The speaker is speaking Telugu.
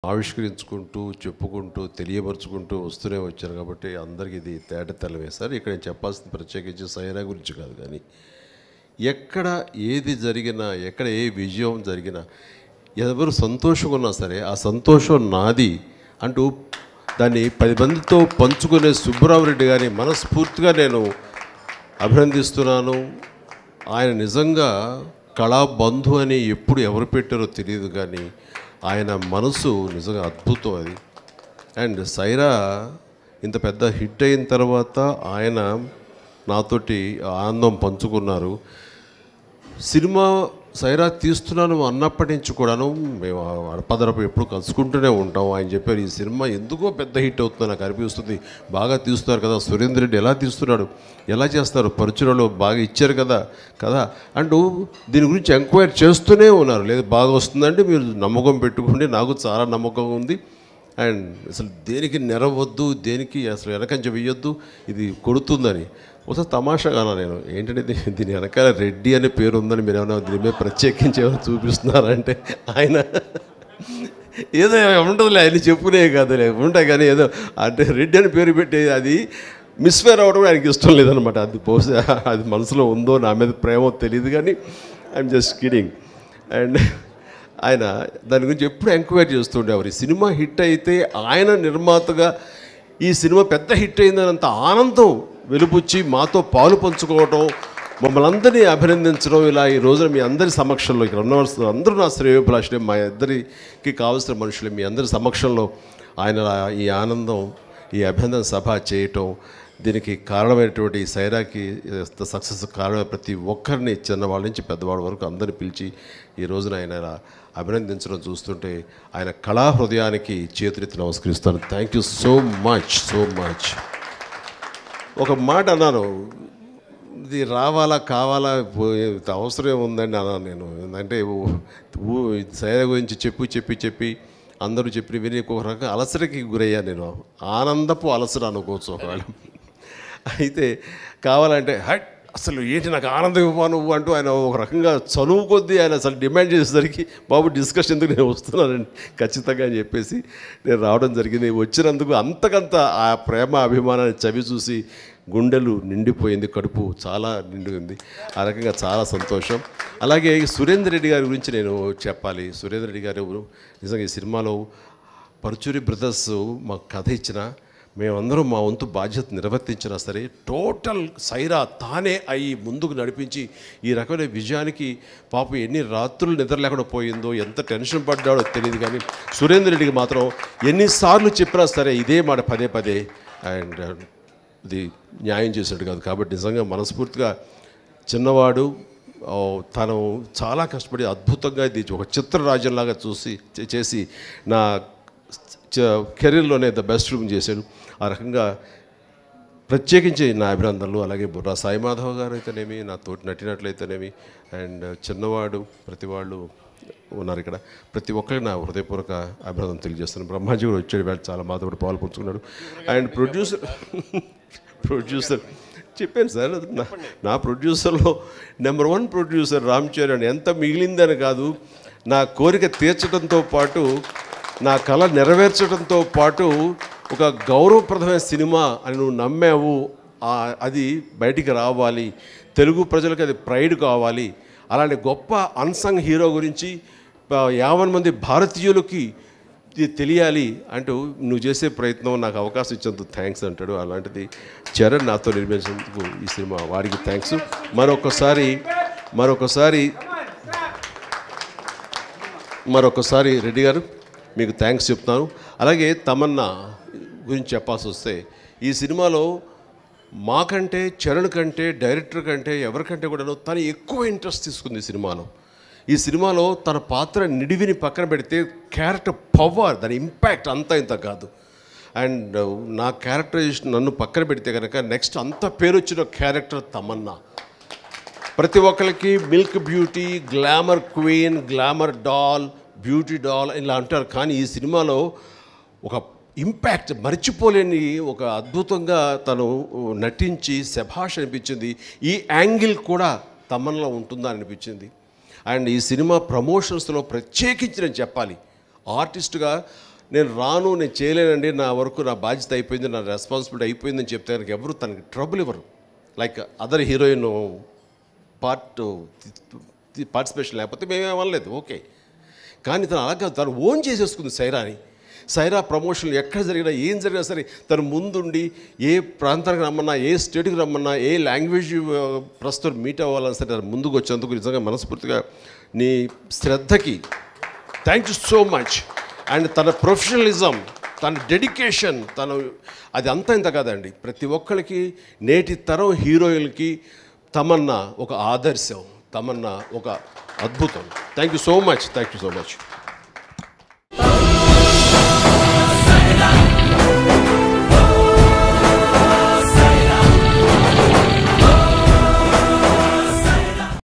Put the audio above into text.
ఆవిష్కరించుకుంటూ చెప్పుకుంటూ తెలియపరుచుకుంటూ వస్తూనే వచ్చారు కాబట్టి అందరికీ ఇది తేటతెల్లమే సార్ ఇక్కడ నేను చెప్పాల్సింది ప్రత్యేకించి సైరా గురించి కాదు కానీ ఎక్కడ ఏది జరిగినా ఎక్కడ ఏ విజయం జరిగినా ఎవరు సంతోషంగా ఉన్నా సరే ఆ సంతోషం నాది అంటూ దాన్ని పది మందితో పంచుకునే సుబ్బరామరెడ్డి గారిని మనస్ఫూర్తిగా నేను అభినందిస్తున్నాను ఆయన నిజంగా కళాబంధు అని ఎప్పుడు ఎవరు పెట్టారో తెలియదు కానీ ఆయన మనసు నిజంగా అద్భుతం అది అండ్ సైరా ఇంత పెద్ద హిట్ అయిన తర్వాత ఆయన నాతోటి ఆనందం పంచుకున్నారు సినిమా సైరా తీస్తున్నాను అన్నప్పటి నుంచి కూడాను మేము అడపదడప ఎప్పుడు కలుసుకుంటూనే ఉంటాం ఆయన చెప్పారు ఈ సినిమా ఎందుకో పెద్ద హిట్ అవుతుంది నాకు అనిపిస్తుంది బాగా తీస్తున్నారు కదా సురేందర్ రెడ్డి ఎలా తీస్తున్నాడు ఎలా చేస్తారు పరుచులలో బాగా ఇచ్చారు కదా కదా అంటూ దీని గురించి ఎంక్వైరీ చేస్తూనే ఉన్నారు లేదు బాగా వస్తుందంటే మీరు నమ్మకం పెట్టుకోండి నాకు చాలా నమ్మకం ఉంది అండ్ అసలు దేనికి నెరవద్దు దేనికి అసలు వెనకంజ వెయ్యొద్దు ఇది కొడుతుందని ఒకసారి తమాషాగా అన్నా నేను ఏంటంటే దీ- దీని వెనకాల రెడ్డి అనే పేరు ఉందని మీరు ఏమైనా దీని మీద ప్రత్యేకించి ఏమైనా చూపిస్తున్నారంటే ఆయన ఏదో ఉంటుందిలే ఆయన చెప్పునే కాదులే ఉంటాయి కానీ ఏదో అంటే రెడ్డి అని పేరు పెట్టి అది మిస్ఫేర్ అవ్వడం ఆయనకి ఇష్టం లేదనమాట అది బహుశా అది మనసులో ఉందో నా మీద ప్రేమో తెలియదు కానీ ఐఎమ్ జస్ట్ కిడింగ్ అండ్ ఆయన దాని గురించి ఎప్పుడు ఎంక్వైరీ చేస్తుండేవారు ఈ సినిమా హిట్ అయితే ఆయన నిర్మాతగా ఈ సినిమా పెద్ద హిట్ అయిందనంత ఆనందం వెలుపుచ్చి మాతో పాలు పంచుకోవటం మమ్మల్ని అందరినీ అభినందించడం ఇలా ఈ రోజున మీ అందరి సమక్షంలో ఇక్కడ ఉన్న అందరూ నా శ్రేయోభిలాషులే మా ఇద్దరికి కావలసిన మనుషులే మీ అందరి సమక్షంలో ఆయన ఈ ఆనందం ఈ అభినందన సభ చేయటం దీనికి కారణమైనటువంటి ఈ సైరాకి సక్సెస్ కారణమైన ప్రతి ఒక్కరిని చిన్నవాళ్ళ నుంచి పెద్దవాళ్ళ వరకు అందరిని పిలిచి ఈ రోజున ఆయన ఇలా అభినందించడం చూస్తుంటే ఆయన కళా హృదయానికి చేతులెత్తి నమస్కరిస్తాను thank you so much so much ఒక మాట అన్నాను ఇది రావాలా కావాలా పోయే అవసరం ఉందండి అన్నాను నేను అంటే ఊ- ఊ సైరా గురించి చెప్పి చెప్పి చెప్పి అందరూ చెప్పి విని ఒక రకం అలసటకి గురయ్యా నేను ఆనందపు అలసట అనుకోవచ్చు ఒకవేళ అయితే కావాలంటే హట్ అసలు ఏంటి నాకు ఆనందం ఇవ్వ నువ్వు అంటూ ఆయన ఒక రకంగా చనువు కొద్దీ ఆయన అసలు డిమాండ్ చేసేసరికి బాబు డిస్కషన్ ఎందుకు నేను వస్తున్నానండి ఖచ్చితంగా అని చెప్పేసి నేను రావడం జరిగింది వచ్చినందుకు అంతకంత ఆ ప్రేమ అభిమానాన్ని చవి చూసి గుండెలు నిండిపోయింది కడుపు చాలా నిండి ఆ రకంగా చాలా సంతోషం అలాగే ఈ సురేందర్ రెడ్డి గారి గురించి నేను చెప్పాలి సురేందర్ రెడ్డి గారు నిజంగా ఈ సినిమాలో పరుచూరి బ్రదర్స్ మాకు కథ ఇచ్చిన మేమందరం మా వంతు బాధ్యత నిర్వర్తించినా సరే టోటల్ సైరా తానే అయి ముందుకు నడిపించి ఈ రకమైన విజయానికి పాపం ఎన్ని రాత్రులు నిద్ర లేకుండా పోయిందో ఎంత టెన్షన్ పడ్డాడో తెలియదు కానీ సురేందర్ రెడ్డికి మాత్రం ఎన్నిసార్లు చెప్పినా సరే ఇదే మాట పదే పదే అండ్ ఇది న్యాయం చేసినట్టు కాదు కాబట్టి నిజంగా మనస్ఫూర్తిగా చిన్నవాడు ఓ, తను చాలా కష్టపడి అద్భుతంగా ఇది ఒక చిత్రరాజ్యంలాగా చూసి చే- చేసి నా చ- కెరీర్లోనే ద బెస్ట్ రూమ్ చేశాడు ఆ రకంగా ప్రత్యేకించి నా అభినందనలు అలాగే బుర్రా సాయి మాధవ్ గారు అయితేనేమి నా తోటి నటినట్లయితేనేమి అండ్ చిన్నవాడు ప్రతి వాళ్ళు ఉన్నారు ఇక్కడ ప్రతి ఒక్కరికి నా హృదయపూర్వక అభినందన తెలియజేస్తున్నాను బ్రహ్మాజీ కూడా వచ్చాడు వేళ చాలా మాతో కూడా పాలు పంచుకున్నాడు అండ్ ప్రొడ్యూసర్ ప్రొడ్యూసర్ చెప్పాను సార్ నా నా ప్రొడ్యూసర్లో number one producer Ram Charan ఎంత మిగిలిందని కాదు నా కోరిక తీర్చడంతో పాటు నా కళ నెరవేర్చడంతో పాటు ఒక గౌరవప్రదమైన సినిమా అని నువ్వు నమ్మావు ఆ- అది బయటికి రావాలి తెలుగు ప్రజలకు అది ప్రైడ్ కావాలి అలాంటి గొప్ప అన్సంగ్ హీరో గురించి ఆ, యావన్ మంది భారతీయులకి ఇది తెలియాలి అంటూ నువ్వు చేసే ప్రయత్నం నాకు అవకాశం ఇచ్చేందుకు థ్యాంక్స్ అంటాడు అలాంటిది చరణ్ నాతో నిర్మించినందుకు ఈ సినిమా వారికి థ్యాంక్స్ మరొకసారి మరొకసారి మరొకసారి రెడ్డి గారు మీకు థ్యాంక్స్ చెప్తాను అలాగే తమన్నా గురించి చెప్పాల్సి వస్తే ఈ సినిమాలో మాకంటే చరణ్ కంటే డైరెక్టర్ కంటే ఎవరికంటే కూడా తను ఎక్కువ ఇంట్రెస్ట్ తీసుకుంది ఈ సినిమాలో ఈ సినిమాలో తన పాత్ర నిడివిని పక్కన పెడితే క్యారెక్టర్ పవర్ దాని ఇంపాక్ట్ అంతా ఇంత కాదు అండ్ నా క్యారెక్టరైజేషన్ నన్ను పక్కన పెడితే కనుక నెక్స్ట్ అంత పేరు వచ్చిన క్యారెక్టర్ తమన్నా ప్రతి ఒక్కరికి milk beauty glamour queen glamour doll beauty doll ఇలా అంటారు కానీ ఈ సినిమాలో ఒక ఇంపాక్ట్ మర్చిపోలేని ఒక అద్భుతంగా తను నటించి శభాష్ అనిపించింది ఈ యాంగిల్ కూడా తమన్లో ఉంటుందా అనిపించింది అండ్ ఈ సినిమా ప్రమోషన్స్లో ప్రత్యేకించి నేను చెప్పాలి ఆర్టిస్ట్గా నేను రాను నేను చేయలేనండి నా వరకు నా బాధ్యత అయిపోయింది నా రెస్పాన్సిబిలిటీ అయిపోయిందని చెప్తే కనుక ఎవరు తనకి ట్రబుల్ ఇవ్వరు like other heroine part participation లేకపోతే మేమేమనలేదు ఓకే కానీ తను అలా కాదు తను ఓన్ చేసేసుకుంది సైరాని సైరా ప్రమోషన్లు ఎక్కడ జరిగినా ఏం జరిగినా సరే తను ముందుండి ఏ ప్రాంతానికి రమ్మన్నా ఏ స్టేట్కి రమ్మన్నా ఏ లాంగ్వేజ్ ఆ, ప్రస్తుతం మీట్ అవ్వాలన్నా సరే తను ముందుకు వచ్చేందుకు నిజంగా మనస్ఫూర్తిగా నీ శ్రద్ధకి thank you so much and తన ప్రొఫెషనలిజం తన డెడికేషన్ తను అది అంతా ఇంత కాదండి ప్రతి ఒక్కరికి నేటి తరం హీరోయిన్కి తమన్నా ఒక ఆదర్శం తమన్నా ఒక అద్భుతం thank you so much thank you so much